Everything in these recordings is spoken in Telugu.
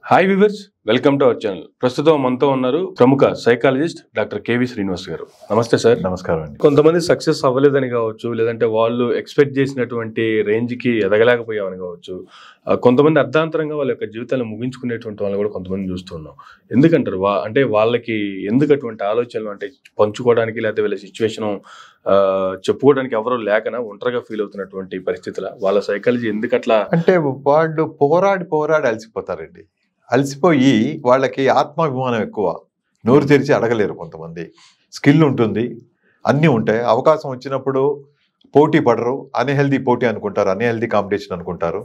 Hi viewers welcome to our channel ప్రస్తుతం మనతో ఉన్నారు ప్రముఖ సైకాలజిస్ట్ డాక్టర్ కేవి శ్రీనివాస్ గారు నమస్తే సార్ నమస్కారం అండి కొంతమంది సక్సెస్ అవ్వలేదని కావచ్చు లేదంటే వాళ్ళు ఎక్స్పెక్ట్ చేసినటువంటి రేంజ్ కి ఎదగలేకపోయామని కావచ్చు ఆ, కొంతమంది అర్ధాంతరంగా వాళ్ళ యొక్క జీవితాన్ని ముగించుకునేటువంటి వాళ్ళు కూడా కొంతమంది చూస్తున్నాం ఎందుకంటారు వా అంటే వాళ్ళకి ఎందుకు అటువంటి ఆలోచనలు అంటే పంచుకోవడానికి లేకపోతే వీళ్ళ సిచ్యువేషన్ చెప్పుకోవడానికి ఎవరో లేకనా ఒంటరిగా ఫీల్ అవుతున్నటువంటి పరిస్థితుల వాళ్ళ సైకాలజీ ఎందుకు అట్లా అంటే వాళ్ళు పోరాడి పోరాడి అలసిపోతారండి అలసిపోయి వాళ్ళకి ఆత్మాభిమానం ఎక్కువ నోరు తెరిచి అడగలేరు కొంతమంది స్కిల్ ఉంటుంది అన్నీ ఉంటాయి అవకాశం వచ్చినప్పుడు పోటీ పడరు అన్హెల్దీ పోటీ అనుకుంటారు అన్హెల్దీ కాంపిటీషన్ అనుకుంటారు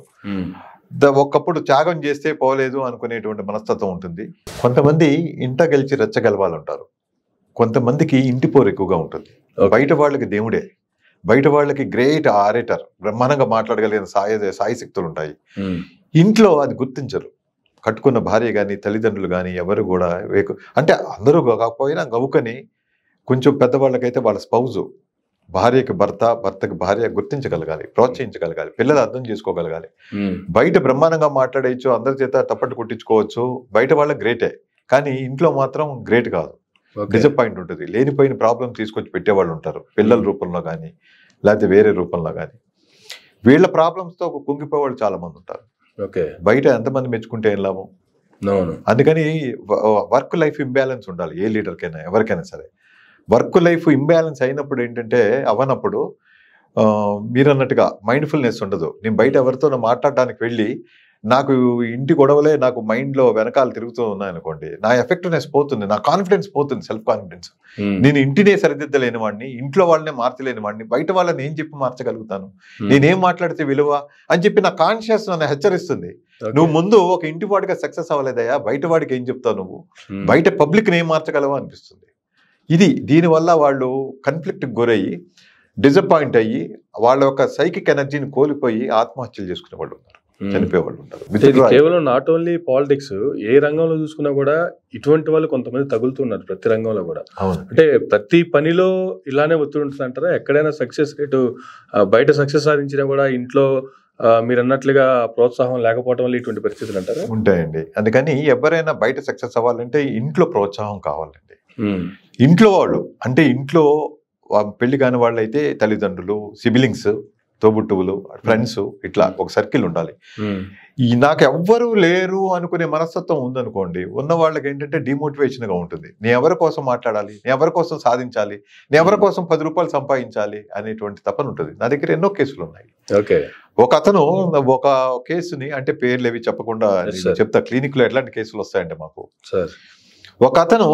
ద ఒకప్పుడు త్యాగం చేస్తే పోలేదు అనుకునేటువంటి మనస్తత్వం ఉంటుంది కొంతమంది ఇంట గెలిచి రెచ్చగలవాళ్ళు ఉంటారు కొంతమందికి ఇంటి పోరు ఎక్కువగా ఉంటుంది Okay. బయట వాళ్ళకి దేవుడే బయట వాళ్ళకి గ్రేట్ ఆరేటర్ బ్రహ్మాండంగా మాట్లాడగలిగిన సాయ సాయి శక్తులు ఉంటాయి ఉమ్, ఇంట్లో అది గుర్తించరు కట్టుకున్న భార్య కానీ తల్లిదండ్రులు కానీ ఎవరు కూడా వేకు అంటే అందరూ కాకపోయినా గవుకని కొంచెం పెద్దవాళ్ళకైతే వాళ్ళ స్పౌజు భార్యకి భర్త భర్తకి భార్య గుర్తించగలగాలి ప్రోత్సహించగలగాలి పిల్లలు అర్థం చేసుకోగలగాలి ఉమ్, బయట బ్రహ్మాండంగా మాట్లాడేయచ్చు అందరి చేత తప్పట్టు కొట్టించుకోవచ్చు బయట వాళ్ళకి గ్రేటే కానీ ఇంట్లో మాత్రం గ్రేట్ కాదు ఓకే. డిసప్పాయింట్ ఉంటుంది లేనిపోయిన ప్రాబ్లం తీసుకొచ్చి పెట్టేవాళ్ళు ఉంటారు పిల్లల Hmm. రూపంలో కానీ లేకపోతే వేరే రూపంలో కానీ వీళ్ళ ప్రాబ్లమ్స్తో కుంగిపోయేవాళ్ళు చాలా మంది ఉంటారు ఓకే బయట ఎంతమంది మెచ్చుకుంటే ఏం లాభం అవును అందుకని వర్క్ లైఫ్ ఇంబ్యాలెన్స్ ఉండాలి ఏ లీడర్కైనా ఎవరికైనా సరే వర్క్ లైఫ్ ఇంబ్యాలెన్స్ అయినప్పుడు ఏంటంటే అవనప్పుడు ఆ, మీరు అన్నట్టుగా మైండ్ఫుల్నెస్ ఉండదు నేను బయట ఎవరితో మాట్లాడడానికి వెళ్ళి నాకు ఇంటి గొడవలే నాకు మైండ్లో వెనకాల తిరుగుతూ ఉన్నాయనుకోండి నా ఎఫెక్టివ్నెస్ పోతుంది నా కాన్ఫిడెన్స్ పోతుంది సెల్ఫ్ కాన్ఫిడెన్స్ ఉమ్, నేను ఇంటినే సరిదిద్దలేని వాడిని ఇంట్లో వాళ్ళనే మార్చలేని వాడిని బయట వాళ్ళని ఏం చెప్పి మార్చగలుగుతాను ఉమ్, నేనేం మాట్లాడితే విలువ అని చెప్పి నా కాన్షియస్ నన్ను హెచ్చరిస్తుంది ఓకే. నువ్వు ముందు ఒక ఇంటి వాడిగా సక్సెస్ అవ్వలేదయ్యా బయట వాడికి ఏం చెప్తావు నువ్వు ఉమ్, బయట పబ్లిక్ ఏం మార్చగలవా అనిపిస్తుంది ఇది దీనివల్ల వాళ్ళు కన్ఫ్లిక్ట్కి గురయ్యి డిసప్పాయింట్ అయ్యి వాళ్ళ యొక్క సైకిక్ ఎనర్జీని కోల్పోయి ఆత్మహత్యలు చేసుకునే వాళ్ళు ఉన్నారు ఉమ్. చనిపోయే వాళ్ళు ఉంటారు అంటే ఇది Withdraw- కేవలం నాట్ ఓన్లీ పాలిటిక్స్ ఏ రంగంలో చూసుకున్నా కూడా ఇటువంటి వాళ్ళు కొంతమంది తగులుతున్నారు ప్రతి రంగంలో కూడా అవును అంటే ప్రతి పనిలో ఇలానే ఒత్తిడి ఉంటుంది అంటారా ఎక్కడైనా సక్సెస్ రేటు ఆ, బయట సక్సెస్ సాధించినా కూడా ఇంట్లో ఆ, మీరు అన్నట్లుగా ప్రోత్సాహం లేకపోవడం వల్ల ఇటువంటి పరిస్థితులు అంటారా ఉంటాయండి అందుకని ఎవరైనా బయట సక్సెస్ అవ్వాలంటే ఇంట్లో ప్రోత్సాహం కావాలండి ఉమ్, ఇంట్లో వాళ్ళు అంటే ఇంట్లో వా- పెళ్లి కాని వాళ్ళు అయితే తల్లిదండ్రులు సిబిలింగ్స్ తోబుట్టువులు ఫ్రెండ్స్ ఇట్లా ఒక సర్కిల్ ఉండాలి ఉమ్, ఈ నాకు ఎవ్వరూ లేరు అనుకునే మనస్తత్వం ఉందనుకోండి ఉన్న వాళ్ళకి ఏంటంటే డిమోటివేషన్ గా ఉంటుంది నేను ఎవరి కోసం మాట్లాడాలి నేను ఎవరి కోసం సాధించాలి నేను ఎవరి కోసం పది రూపాయలు సంపాదించాలి అనేటువంటి తపన ఉంటుంది నా దగ్గర ఎన్నో కేసులు ఉన్నాయి ఓకే ఒక అతను ఒక కేసుని అంటే పేర్లు ఏవి చెప్పకుండా Yes, నేను sir. చెప్తా క్లినిక్ లో ఎట్లాంటి కేసులు వస్తాయంటే మాకు సార్ ఒక అతను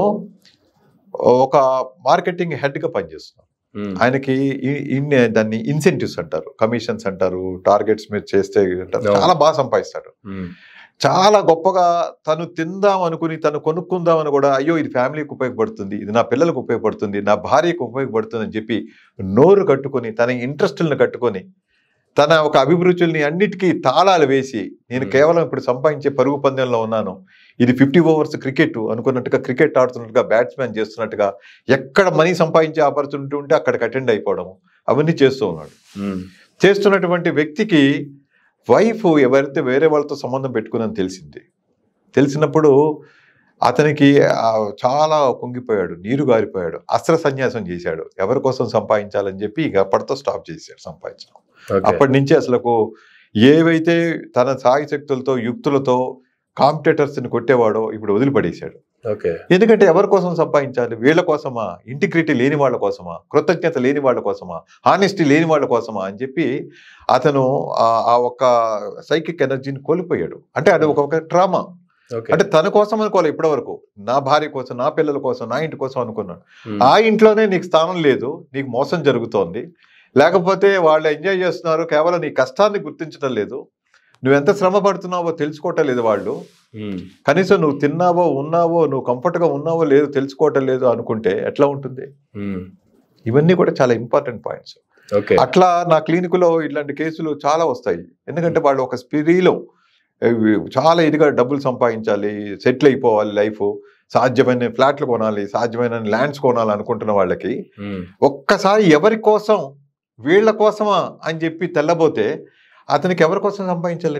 ఒక మార్కెటింగ్ హెడ్ గా పనిచేస్తున్నాడు ఉమ్, ఆయనకి ఇ- ఇన్ దాన్ని ఇన్సెంటివ్స్ అంటారు కమిషన్స్ అంటారు టార్గెట్స్ మీద చేస్తే అంటారు. అవును. చాలా బాగా సంపాదిస్తాడు ఉమ్, చాలా గొప్పగా తను తిందాం అనుకుని తను కొనుక్కుందాం అని కూడా అయ్యో ఇది ఫ్యామిలీకి ఉపయోగపడుతుంది ఇది నా పిల్లలకు ఉపయోగపడుతుంది నా భార్యకు ఉపయోగపడుతుంది అని చెప్పి నోరు కట్టుకొని తన ఇంట్రెస్టులను కట్టుకొని తన ఒక అభిరుచుల్ని అన్నిటికీ తాళాలు వేసి నేను Hmm. కేవలం ఇప్పుడు సంపాదించే పరుగు పందెంలో ఉన్నాను ఇది ఫిఫ్టీ ఓవర్స్ క్రికెట్ అనుకున్నట్టుగా క్రికెట్ ఆడుతున్నట్టుగా బ్యాట్స్మెన్ చేస్తున్నట్టుగా ఎక్కడ మనీ సంపాదించే ఆపర్చునిటీ ఉంటే అక్కడికి అటెండ్ అయిపోవడం అవన్నీ చేస్తూ ఉన్నాడు ఉమ్, చేస్తున్నటువంటి వ్యక్తికి వైఫ్ ఎవరైతే వేరే వాళ్ళతో సంబంధం పెట్టుకుని తెలిసింది తెలిసినప్పుడు అతనికి ఆ, చాలా కుంగిపోయాడు నీరు గారిపోయాడు అస్త్ర సన్యాసం చేశాడు ఎవరి కోసం సంపాదించాలని చెప్పి ఇక అప్పటితో స్టాప్ చేశాడు సంపాదించడం ఓకే. అప్పటి నుంచి అసలుకు ఏవైతే తన సాయి శక్తులతో యుక్తులతో కాంపిటేటర్స్ని కొట్టేవాడో ఇప్పుడు వదిలిపడేశాడు ఓకే ఎందుకంటే ఎవరి కోసం సంపాదించాలి వీళ్ళ కోసమా ఇంటిగ్రిటీ లేని వాళ్ళ కోసమా కృతజ్ఞత లేని వాళ్ళ కోసమా హానెస్టీ లేని వాళ్ళ కోసమా అని చెప్పి అతను ఆ- ఆ ఒక్క సైకిక్ ఎనర్జీని కోల్పోయాడు అంటే అది ఒక ఒక ట్రామా ఓకే అంటే తన కోసం అనుకోవాలి ఇప్పటి వరకు నా భార్య కోసం నా పిల్లల కోసం నా ఇంటి కోసం అనుకున్నాడు ఉమ్, ఆ ఇంట్లోనే నీకు స్థానం లేదు నీకు మోసం జరుగుతోంది లేకపోతే వాళ్ళు ఎంజాయ్ చేస్తున్నారు కేవలం నీ కష్టాన్ని గుర్తించడం లేదు నువ్వు ఎంత శ్రమ పడుతున్నావో తెలుసుకోవటం లేదు వాళ్ళు ఉమ్, కనీసం నువ్వు తిన్నావో ఉన్నావో నువ్వు కంఫర్ట్గా ఉన్నావో లేదో తెలుసుకోవటం లేదు అనుకుంటే ఎట్లా ఉంటుంది ఉమ్, ఇవన్నీ కూడా చాలా ఇంపార్టెంట్ పాయింట్స్ ఓకే అట్లా నా క్లినిక్లో ఇట్లాంటి కేసులు చాలా వస్తాయి ఎందుకంటే వాళ్ళు ఒక స్పిరీలో ఇవి చాలా ఇదిగా డబ్బులు సంపాదించాలి సెటిల్ అయిపోవాలి లైఫ్ సాధ్యమైన ఫ్లాట్లు కొనాలి సాధ్యమైన ల్యాండ్స్ కొనాలి అనుకుంటున్న వాళ్ళకి ఉమ్, ఒక్కసారి ఎవరి కోసం వీళ్ళ కోసమా అని చెప్పి తెల్లబోతే అతనికి ఎవరి కోసం సంపాదించాలండి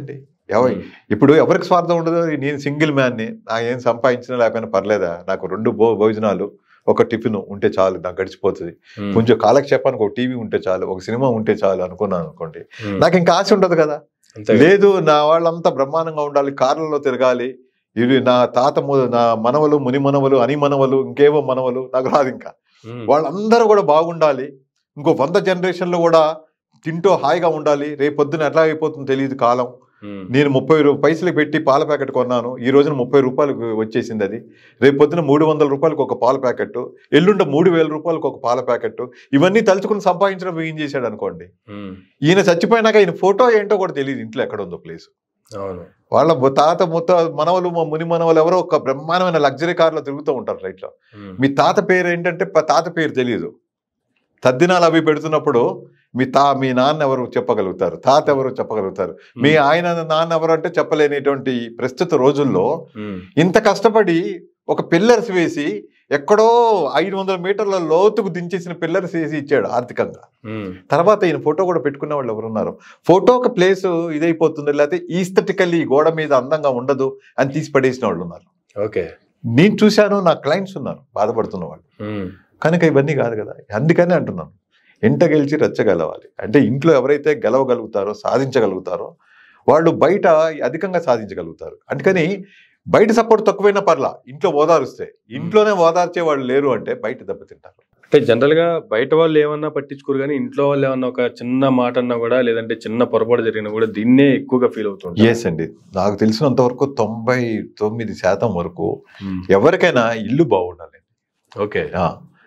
ఎవ- ఉమ్. ఇప్పుడు ఎవరికి స్వార్థం ఉండదు నేను సింగిల్ మ్యాన్ని నా ఏం సంపాదించినా లేకపోయినా పర్లేదా నాకు రెండు భో భోజనాలు ఒక టిఫిన్ ఉంటే చాలు నాకు గడిచిపోతుంది ఉమ్. కొంచెం కాలక్షేపానికి ఒక టీవీ ఉంటే చాలు ఒక సినిమా ఉంటే చాలు అనుకున్నాను అనుకోండి ఉమ్. నాకు ఇంకా ఆశ ఉండదు కదా అంతే కదా. లేదు నా వాళ్ళంతా బ్రహ్మాండంగా ఉండాలి కార్లలో తిరగాలి ఇది నా తాత ము- నా మనవలు ముని మనవలు అని మనవలు ఇంకేవో మనవలు నాకు రాదు ఇంకా ఉమ్. వాళ్ళందరూ కూడా బాగుండాలి ఇంకో వంద జనరేషన్లో కూడా తింటూ హాయిగా ఉండాలి రేపు పొద్దున ఎట్లా అయిపోతుందో తెలియదు కాలం ఉమ్. నేను ముప్పై రూ పైసలు పెట్టి పాల ప్యాకెట్ కొన్నాను ఈ రోజున ముప్పై రూపాయలకు వచ్చేసింది అది రేపు పొద్దున మూడు వందల రూపాయలకు ఒక పాల ప్యాకెట్ ఎల్లుండ మూడు వేల రూపాయలకు ఒక పాల ప్యాకెట్ ఇవన్నీ తలుచుకుని సంపాదించడం ఏం చేశాడు అనుకోండి ఉమ్. ఈయన చచ్చిపోయినాక ఈయన ఫోటో ఏంటో కూడా తెలియదు ఇంట్లో ఎక్కడ ఉందో ప్లేస్ అవును వాళ్ళ బు- తాత ముత్త మనవలు మా ముని మనవలు ఎవరో ఒక బ్రహ్మాండమైన లగ్జరీ కార్లో తిరుగుతూ ఉంటారు రైట్లో ఉమ్. మీ తాత పేరు ఏంటంటే ప- తాత పేరు తెలియదు తద్దినాలు అవి పెడుతున్నప్పుడు మీ తా మీ నాన్న ఎవరు చెప్పగలుగుతారు తాత ఎవరు చెప్పగలుగుతారు మీ ఆయన నాన్న ఎవరు అంటే చెప్పలేనిటువంటి ప్రస్తుత రోజుల్లో ఉమ్. ఇంత కష్టపడి ఒక పిల్లర్స్ వేసి ఎక్కడో ఐదు వందల మీటర్ల లోతుకు దించేసిన పిల్లర్స్ వేసి ఇచ్చాడు ఆర్థికంగా ఉమ్. తర్వాత ఈయన ఫోటో కూడా పెట్టుకున్న వాళ్ళు ఎవరున్నారు ఫోటో ఒక ప్లేస్ ఇదైపోతుంది లేకపోతే ఈస్థెటికల్లీ గోడ మీద అందంగా ఉండదు అని తీసి పడేసిన వాళ్ళు ఉన్నారు ఓకే నేను చూశాను నా క్లయింట్స్ ఉన్నారు బాధపడుతున్న వాళ్ళు ఉమ్. కనుక ఇవన్నీ కాదు కదా అందుకనే అంటున్నాను ఇంట గెలిచి రెచ్చగలవాలి అంటే ఇంట్లో ఎవరైతే గెలవగలుగుతారో సాధించగలుగుతారో వాళ్ళు బయట అధికంగా సాధించగలుగుతారు అందుకని బయట సపోర్ట్ తక్కువైనా పర్లా ఇంట్లో ఓదారుస్తే ఇంట్లోనే ఓదార్చే వాళ్ళు లేరు అంటే బయట దెబ్బతింటారు అంటే జనరల్ గా బయట వాళ్ళు ఏమన్నా పట్టించుకోరు కానీ ఇంట్లో వాళ్ళు ఏమన్నా ఒక చిన్న మాట అన్నా కూడా లేదంటే చిన్న పొరపాటు జరిగినా కూడా దీన్నే ఎక్కువగా ఫీల్ అవుతుంటారు ఎస్ అండి నాకు తెలిసినంత వరకు తొంభై తొమ్మిది శాతం వరకు ఉమ్. ఎవరికైనా ఇల్లు బాగుండాలి ఓకే ఆ,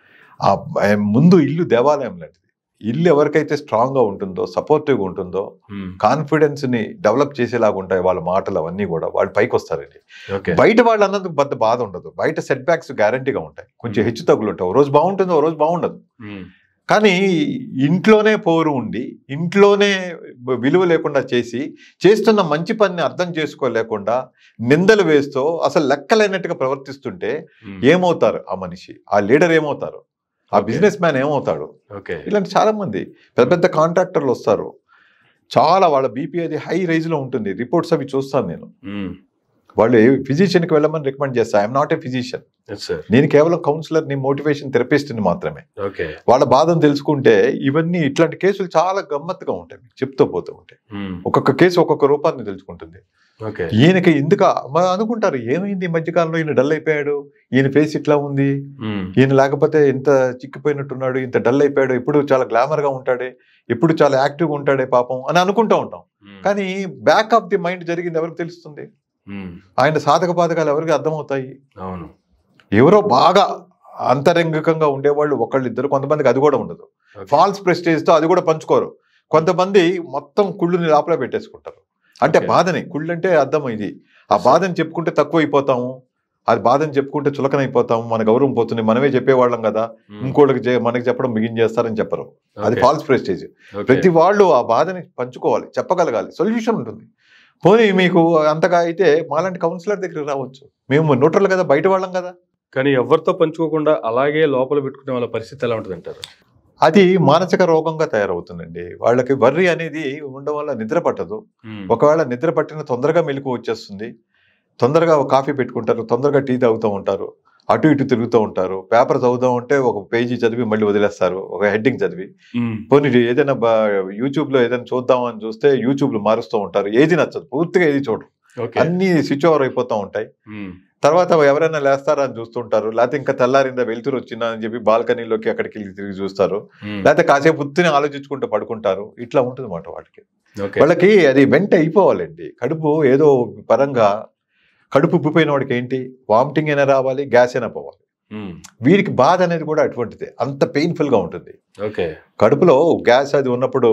ఆ ముందు ఇల్లు దేవాలయం లాంటిది ఇల్లు ఎవరికైతే స్ట్రాంగ్ గా ఉంటుందో సపోర్టివ్గా ఉంటుందో ఉమ్. కాన్ఫిడెన్స్ ని డెవలప్ చేసేలాగా ఉంటాయి వాళ్ళ మాటలు అవన్నీ కూడా వాళ్ళు పైకి వస్తారండి ఓకే బయట వాళ్ళు అన్నందుకు పెద్ద బాధ ఉండదు బయట సెట్ బ్యాక్స్ గ్యారంటీగా ఉంటాయి కొంచెం Hmm. హెచ్చు తగ్గులు ఉంటాయి ఓ రోజు బాగుంటుంది ఓ రోజు బాగుండదు ఉమ్. కానీ ఇంట్లోనే పోరు ఉండి ఇంట్లోనే విలువ లేకుండా చేసి చేస్తున్న మంచి పనిని అర్థం చేసుకోలేకుండా నిందలు వేస్తూ అసలు లెక్కలేనట్టుగా ప్రవర్తిస్తుంటే ఉమ్. ఏమవుతారు ఆ మనిషి ఆ లీడర్ ఏమవుతారు ఆ Okay. బిజినెస్ మ్యాన్ ఏమవుతాడు ఓకే ఇలాంటి చాలా మంది పెద్ద పెద్ద కాంట్రాక్టర్లు వస్తారు చాలా వాళ్ళ బీపీ అది హై రేంజ్ లో ఉంటుంది రిపోర్ట్స్ అవి చూస్తాను నేను ఉమ్. వాళ్ళు ఫిజిషియన్కి వెళ్ళమని రికమెండ్ చేస్తా I'm not a physician yes sir నేను కేవలం కౌన్సిలర్ ని మోటివేషన్ థెరపిస్ట్ని మాత్రమే ఓకే వాళ్ళ బాధను తెలుసుకుంటే ఇవన్నీ ఇట్లాంటి కేసులు చాలా గమ్మత్తుగా ఉంటాయి మీకు చెప్తూ పోతూ ఉంటాయి ఉమ్. ఒక్కొక్క కేసు ఒక్కొక్క రూపాన్ని తెలుసుకుంటుంది ఓకే ఈయనకి ఎందుకు మరి అనుకుంటారు ఏమైంది ఈ మధ్యకాలంలో ఈయన డల్ అయిపోయాడు ఈయన ఫేస్ ఇట్లా ఉంది ఉమ్. ఈయన లేకపోతే ఇంత చిక్కిపోయినట్టున్నాడు ఇంత డల్ అయిపోయాడు ఎప్పుడు చాలా గ్లామర్ గా ఉంటాడే ఎప్పుడు చాలా యాక్టివ్గా ఉంటాడే పాపం అని అనుకుంటూ ఉంటాం ఉమ్. కానీ బ్యాక్ ఆఫ్ ది మైండ్ జరిగింది ఎవరికి తెలుస్తుంది ఉమ్. ఆయన సాధక బాధకాలు ఎవరికి అర్థమవుతాయి అవును ఎవరో బాగా అంతరంగికంగా ఉండేవాళ్ళు ఒకళ్ళు ఇద్దరు కొంతమందికి అది కూడా ఉండదు ఓకే. ఫాల్స్ ప్రెస్టేజ్ తో అది కూడా పంచుకోరు కొంతమంది మొత్తం కుళ్ళుని లోపల పెట్టేసుకుంటారు అంటే Okay. బాధని కుళ్ళు అంటే అర్థం ఇది ఆ బాధని చెప్పుకుంటే తక్కువ అయిపోతాము అది బాధని చెప్పుకుంటే చులకన అయిపోతాము మన గౌరవం పోతుంది మనమే చెప్పేవాళ్ళం కదా ఉమ్. ఇంకోళ్ళకి చే- మనకి చెప్పడం మిగిన్ చేస్తారని చెప్పరు అది ఓకే. False prestige okay. ప్రతి వాళ్ళు ఆ బాధని పంచుకోవాలి చెప్పగలగాలి సొల్యూషన్ ఉంటుంది పోనీ మీకు అంతగా అయితే మాలాంటి కౌన్సిలర్ దగ్గరికి రావచ్చు మేము న్యూట్రల్ కదా బయట వాళ్ళం కదా కానీ ఎవరితో పంచుకోకుండా అలాగే లోపల పెట్టుకునే వాళ్ళ పరిస్థితి ఎలా ఉంటుంది అంటారు అది మానసిక రోగంగా తయారవుతుందండి వాళ్ళకి వర్రి అనేది ఉండడం వల్ల నిద్ర పట్టదు ఒకవేళ నిద్ర పట్టిన తొందరగా మెలకు వచ్చేస్తుంది తొందరగా ఒక కాఫీ పెట్టుకుంటారు తొందరగా టీ తాగుతూ ఉంటారు అటు ఇటు తిరుగుతూ ఉంటారు పేపర్ చదువుదాం అంటే ఒక పేజీ చదివి మళ్ళీ వదిలేస్తారు ఒక హెడ్డింగ్ చదివి ఉమ్. పోనీ ఏదైనా యూట్యూబ్ లో ఏదైనా చూద్దామని చూస్తే యూట్యూబ్ లో మారుస్తూ ఉంటారు ఏది నచ్చదు పూర్తిగా ఏది చూడరు ఓకే అన్ని స్విచ్ ఓవర్ అయిపోతూ ఉంటాయి ఉమ్. తర్వాత ఎవరైనా లేస్తారా అని చూస్తుంటారు లేకపోతే ఇంకా తెల్లారిందా వెళ్తురు వచ్చిందా అని చెప్పి బాల్కనీలోకి అక్కడికి వెళ్ళి తిరిగి చూస్తారు ఉమ్. లేకపోతే కాసేపు ఉత్తిని ఆలోచించుకుంటూ పడుకుంటారు ఇట్లా ఉంటుంది అన్నమాట వాటికి ఓకే వాళ్ళకి అది వెంట అయిపోవాలండి కడుపు ఏదో పరంగా కడుపు ఉబ్బిపోయిన వాడికి ఏంటి వామిటింగ్ అయినా రావాలి గ్యాస్ అయినా పోవాలి ఉమ్. వీరికి బాధ అనేది కూడా అటువంటిదే అంత పెయిన్ఫుల్ గా ఉంటుంది ఓకే కడుపులో గ్యాస్ అది ఉన్నప్పుడు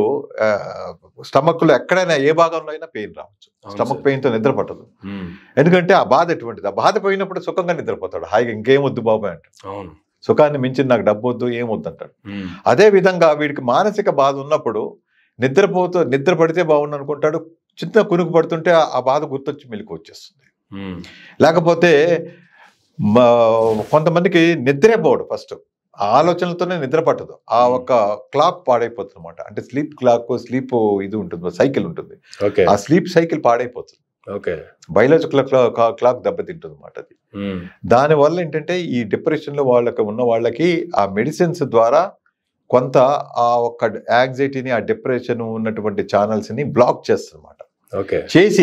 స్టమక్ లో ఎక్కడైనా ఏ భాగంలో అయినా పెయిన్ రావచ్చు అవును స్టమక్ సార్. పెయిన్ తో నిద్రపట్టదు ఉమ్. ఎందుకంటే ఆ బాధ ఎటువంటిది ఆ బాధ పోయినప్పుడు సుఖంగా నిద్రపోతాడు హాయిగా ఇంకేం వద్దు బాబాయ్ అంటాడు అవును సుఖాన్ని మించి నాకు డబ్బు వద్దు ఏం వద్దు అంటాడు ఉమ్. అదే విధంగా వీడికి మానసిక బాధ ఉన్నప్పుడు నిద్రపోతూ నిద్ర పడితే బాగుండు అనుకుంటాడు చిన్న కునుకు పడుతుంటే ఆ- ఆ బాధ గుర్తొచ్చి మెలకు వచ్చేస్తుంది ఉమ్. లేకపోతే మ- కొంతమందికి నిద్రే పోవడు ఫస్ట్ ఆ ఆలోచనలతోనే నిద్ర పట్టదు ఆ ఒక్క క్లాక్ పాడైపోతుంది అనమాట అంటే స్లీప్ క్లాక్ స్లీప్ ఇది ఉంటుంది సైకిల్ ఉంటుంది ఓకే ఆ స్లీప్ సైకిల్ పాడైపోతుంది ఓకే బయలాజికల్ క్లాక్ దెబ్బతింటుంది అనమాట అది ఉమ్, దానివల్ల ఏంటంటే ఈ డిప్రెషన్లో వాళ్ళకి ఉన్న వాళ్ళకి ఆ మెడిసిన్స్ ద్వారా కొంత ఆ ఒక్క యాంగ్జైటీని ఆ డిప్రెషన్ ఉన్నటువంటి ఛానల్స్ని బ్లాక్ చేస్తుంది ఓకే చేసి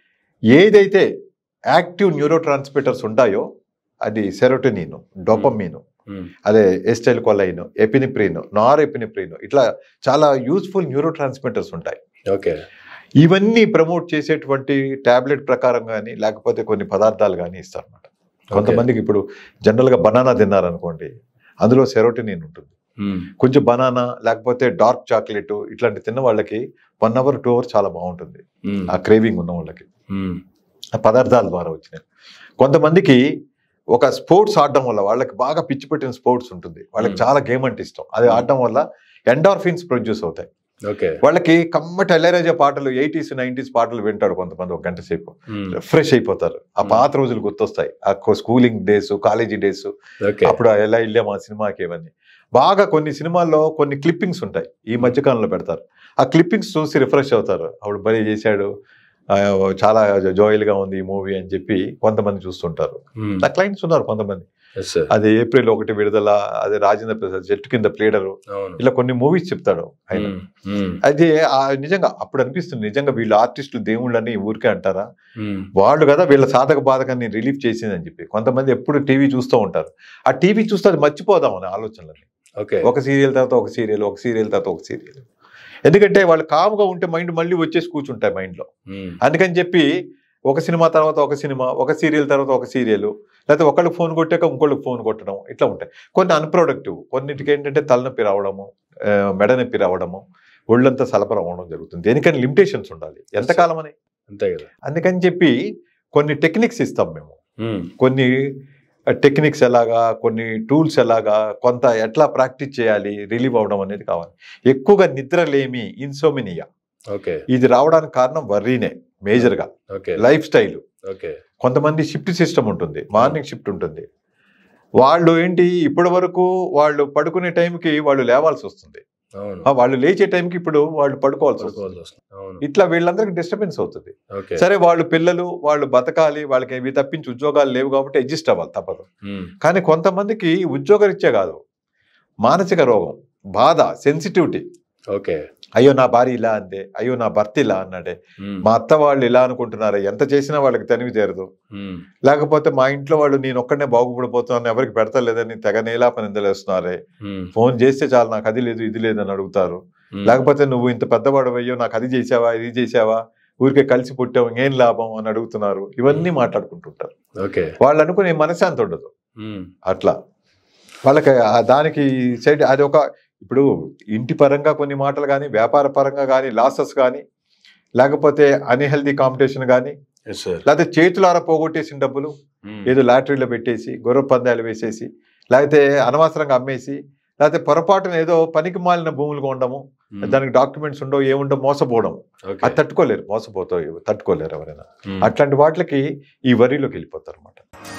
ఏదైతే యాక్టివ్ న్యూరో ట్రాన్స్మిటర్స్ ఉంటాయో అది సెరోటోనిన్ డోపమీన్ ఉమ్, అదే ఎస్టైల్ కొలైన్ ఎపినిప్రిన్ నార్ ఎపినిప్రిన్ ఇట్లా చాలా యూస్ఫుల్ న్యూరో ట్రాన్స్మిటర్స్ ఉంటాయి ఓకే ఇవన్నీ ప్రమోట్ చేసేటువంటి టాబ్లెట్ ప్రకారం కానీ లేకపోతే కొన్ని పదార్థాలు కానీ ఇస్తారన్నమాట కొంతమందికి ఇప్పుడు జనరల్గా బనానా తిన్నారనుకోండి అందులో సెరోటోనిన్ ఉంటుంది ఉమ్, కొంచెం బనానా లేకపోతే డార్క్ చాక్లెట్ ఇట్లాంటి తిన్న వాళ్ళకి వన్ అవర్ టూ అవర్ చాలా బాగుంటుంది ఉమ్, ఆ క్రేవింగ్ ఉన్న వాళ్ళకి ఉమ్, ఆ పదార్థాల ద్వారా వచ్చినాయి కొంతమందికి ఒక స్పోర్ట్స్ ఆడడం వల్ల వాళ్ళకి బాగా పిచ్చి పెట్టిన స్పోర్ట్స్ ఉంటుంది వాళ్ళకి Hmm. చాలా గేమ్ అంటే ఇష్టం అది ఆడడం వల్ల ఎండార్ఫిన్స్ ప్రొడ్యూస్ అవుతాయి ఓకే వాళ్ళకి కమ్మటి ఎల్లరేజా పాటలు ఎయిటీస్ నైన్టీస్ పాటలు వింటాడు కొంతమంది ఒక గంట సేపు ఉమ్, ఫ్రెష్ అయిపోతారు ఆ Hmm. పాత రోజులు గుర్తొస్తాయి ఆ schooling days college days okay అప్పుడు ఎలా వెళ్ళాం ఆ సినిమాకి ఇవన్నీ బాగా కొన్ని సినిమాల్లో కొన్ని క్లిప్పింగ్స్ ఉంటాయి ఈ మధ్యకాలంలో పెడతారు ఆ క్లిప్పింగ్స్ చూసి రిఫ్రెష్ అవుతారు అప్పుడు భలే చేశాడు ఆ, చాలా జోయల్ గా ఉంది ఈ మూవీ అని చెప్పి కొంతమంది చూస్తుంటారు ఉమ్, నా క్లయింట్స్ ఉన్నారు కొంతమంది ఎస్ సార్ అది ఏప్రిల్ ఒకటి విడుదల అదే రాజేంద్ర ప్రసాద్ చెట్టు కింద ప్లేడరు అవును ఇలా కొన్ని మూవీస్ చెప్తాడు ఆయన ఉమ్, ఉమ్, అది ఆ నిజంగా అప్పుడు అనిపిస్తుంది నిజంగా వీళ్ళు ఆర్టిస్టులు దేవుళ్ళని ఊరికే అంటారా ఉమ్, వాళ్ళు కదా వీళ్ళ సాధక బాధకాన్ని రిలీఫ్ చేసిందని చెప్పి కొంతమంది ఎప్పుడు టీవీ చూస్తూ ఉంటారు ఆ టీవీ చూస్తే అది మర్చిపోదాం అనే ఆలోచనలని ఓకే ఒక సీరియల్ తర్వాత ఒక సీరియల్ ఒక సీరియల్ తర్వాత ఒక సీరియల్ ఎందుకంటే వాళ్ళు కామ్గా ఉంటే మైండ్ మళ్ళీ వచ్చేసి కూర్చుంటాయి మైండ్లో ఉమ్, అందుకని చెప్పి ఒక సినిమా తర్వాత ఒక సినిమా ఒక సీరియల్ తర్వాత ఒక సీరియల్ లేకపోతే ఒకళ్ళకి ఫోన్ కొట్టాక ఇంకోళ్ళకి ఫోన్ కొట్టడం ఇట్లా ఉంటాయి కొన్ని అన్ప్రొడక్టివ్ కొన్నిటికి ఏంటంటే తలనొప్పి రావడము ఆ, మెడ నొప్పి రావడము ఒళ్ళంతా సలపరం అవడం జరుగుతుంది దేనికని లిమిటేషన్స్ ఉండాలి ఎంతకాలం అని అంతే కదా అందుకని చెప్పి కొన్ని టెక్నిక్స్ ఇస్తాం మేము ఉమ్, కొన్ని టెక్నిక్స్ ఎలాగా కొన్ని టూల్స్ ఎలాగా కొంత ఎట్లా ప్రాక్టీస్ చేయాలి రిలీవ్ అవడం అనేది కావాలి ఎక్కువగా నిద్రలేమి ఇన్సోమినియా ఓకే ఇది రావడానికి కారణం వర్రీనే మేజర్గా ఓకే లైఫ్ స్టైల్ ఓకే కొంతమంది షిఫ్ట్ సిస్టమ్ ఉంటుంది మార్నింగ్ షిఫ్ట్ ఉంటుంది వాళ్ళు ఏంటి ఇప్పటి వరకు వాళ్ళు పడుకునే టైంకి వాళ్ళు లేవాల్సి వస్తుంది అవును ఆ, వాళ్ళు లేచే టైంకి ఇప్పుడు వాళ్ళు పడుకోవాల్సి వస్తుంది పడుకోవాల్సి వస్తుంది అవును ఇట్లా వీళ్ళందరికీ డిస్టర్బెన్స్ అవుతుంది ఓకే సరే వాళ్ళు పిల్లలు వాళ్ళు బతకాలి వాళ్ళకి ఇవి తప్పించి ఉద్యోగాలు లేవు కాబట్టి అడ్జస్ట్ అవ్వాలి తప్పదు ఉమ్, కానీ కొంతమందికి ఉద్యోగరీత్యా కాదు మానసిక రోగం బాధ సెన్సిటివిటీ ఓకే అయ్యో నా భార్య ఇలా అందే అయ్యో నా భర్త ఇలా అన్నాడే ఉమ్, మా అత్త వాళ్ళు ఇలా అనుకుంటున్నారే ఎంత చేసినా వాళ్ళకి తనివి తీరదు ఉమ్, లేకపోతే మా ఇంట్లో వాళ్ళు నేను ఒక్కడనే బాగుపడిపోతున్నాను ఎవరికి పెడతలేదని తెగ నీలాప నిందలేస్తున్నారే ఉమ్, ఫోన్ చేస్తే చాలు నాకు అది లేదు ఇది లేదని అడుగుతారు ఉమ్, లేకపోతే నువ్వు ఇంత పెద్దవాడు అయ్యో నాకు అది చేసావా ఇది చేసావా ఊరికే కలిసి పుట్టావు ఇంకేం లాభం అని అడుగుతున్నారు ఇవన్నీ మాట్లాడుకుంటుంటారు ఓకే వాళ్ళు అనుకునే మనశ్శాంతి ఉండదు ఉమ్, అట్లా వాళ్ళకి ఆ దానికి సైడ్ అది ఒక ఇప్పుడు ఇంటి పరంగా కొన్ని మాటలు కానీ వ్యాపార పరంగా కానీ లాసెస్ కానీ లేకపోతే అన్హెల్దీ కాంపిటీషన్ కానీ ఎస్ సార్ లేకపోతే చేతులారా పోగొట్టేసిన డబ్బులు ఉమ్, ఏదో లాటరీలో పెట్టేసి గొర్రె పందాలు వేసేసి లేకపోతే అనవసరంగా అమ్మేసి లేకపోతే పొరపాటున ఏదో పనికి మాలిన భూములు కొనడము ఉమ్, దానికి డాక్యుమెంట్స్ ఉండవు ఏముండవు మోసపోవడం ఓకే అది తట్టుకోలేరు మోసపోతావు తట్టుకోలేరు ఎవరైనా ఉమ్. అట్లాంటి వాటికి ఈ వరిలోకి వెళ్ళిపోతారు అనమాట